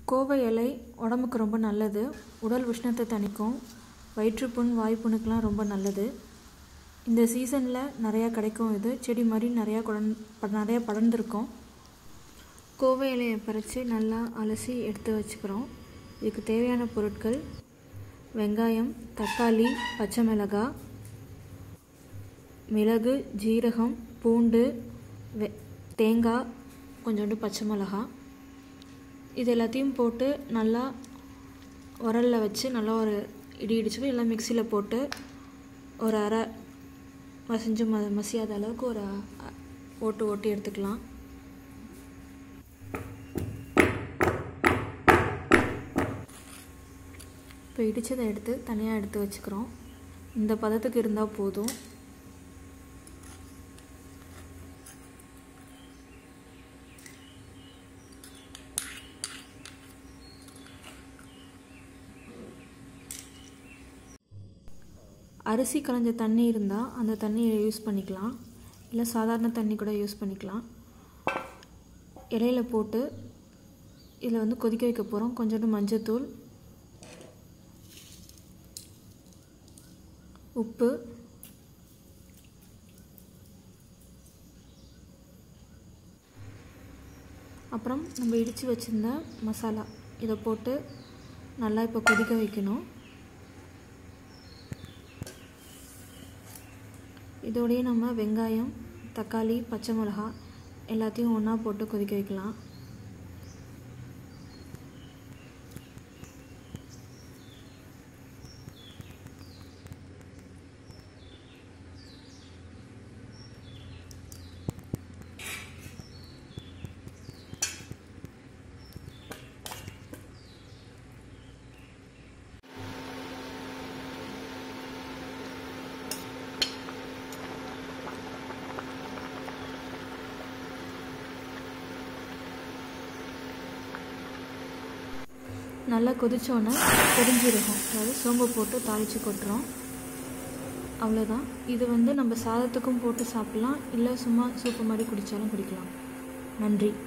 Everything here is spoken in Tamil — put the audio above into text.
கோவை இலை உடம்புக்கு ரொம்ப நல்லது உடல் உஷ்ணத்தை தணிக்கும் வயிற்றுப்புண் வாய்ப்புண்ணுக்கெலாம் ரொம்ப நல்லது இந்த சீசனில் நிறையா கிடைக்கும் இது செடி மாதிரி நிறையா குடன் நிறையா படர்ந்துருக்கும் கோவை இலையை பறித்து நல்லா அலசி எடுத்து வச்சுக்கிறோம் இதுக்கு தேவையான பொருட்கள் வெங்காயம் தக்காளி பச்சை மிளகாய் மிளகு ஜீரகம் பூண்டு வெ தேங்காய் கொஞ்சோண்டு பச்சை மிளகாய் இது எல்லாத்தையும் போட்டு நல்லா உரலில் வச்சு நல்லா ஒரு இடி இடிச்சுட்டு இல்லை மிக்சியில் போட்டு ஒரு அரை மசிஞ்சு ம மசியாத அளவுக்கு ஒரு அ- ஓட்டு ஓட்டி எடுத்துக்கலாம் இப்போ இடித்ததை எடுத்து தனியாக எடுத்து வச்சுக்கிறோம் இந்த பதத்துக்கு இருந்தால் போதும் அரிசி களைஞ்ச தண்ணி இருந்தால் அந்த தண்ணியை யூஸ் பண்ணிக்கலாம் இல்லை சாதாரண தண்ணி கூட யூஸ் பண்ணிக்கலாம் இலையில போட்டு இதில் வந்து கொதிக்க வைக்க போகிறோம் கொஞ்சோண்டு மஞ்சத்தூள் உப்பு அப்புறம் நம்ம இடித்து வச்சிருந்த மசாலா இதை போட்டு நல்லா இப்போ கொதிக்க வைக்கணும் இதோடயே நம்ம வெங்காயம் தக்காளி பச்சை மிளகா எல்லாத்தையும் ஒன்றா போட்டு கொதிக்க வைக்கலாம் நல்லா கொதிச்சோன்னே பெருஞ்சீரகம் அதாவது சோம்பு போட்டு தாளித்து கொட்டுறோம் அவ்வளோதான் இது வந்து நம்ம சாதத்துக்கும் போட்டு சாப்பிட்லாம் இல்லை சும்மா சூப்பு மாதிரி குடித்தாலும் குடிக்கலாம் நன்றி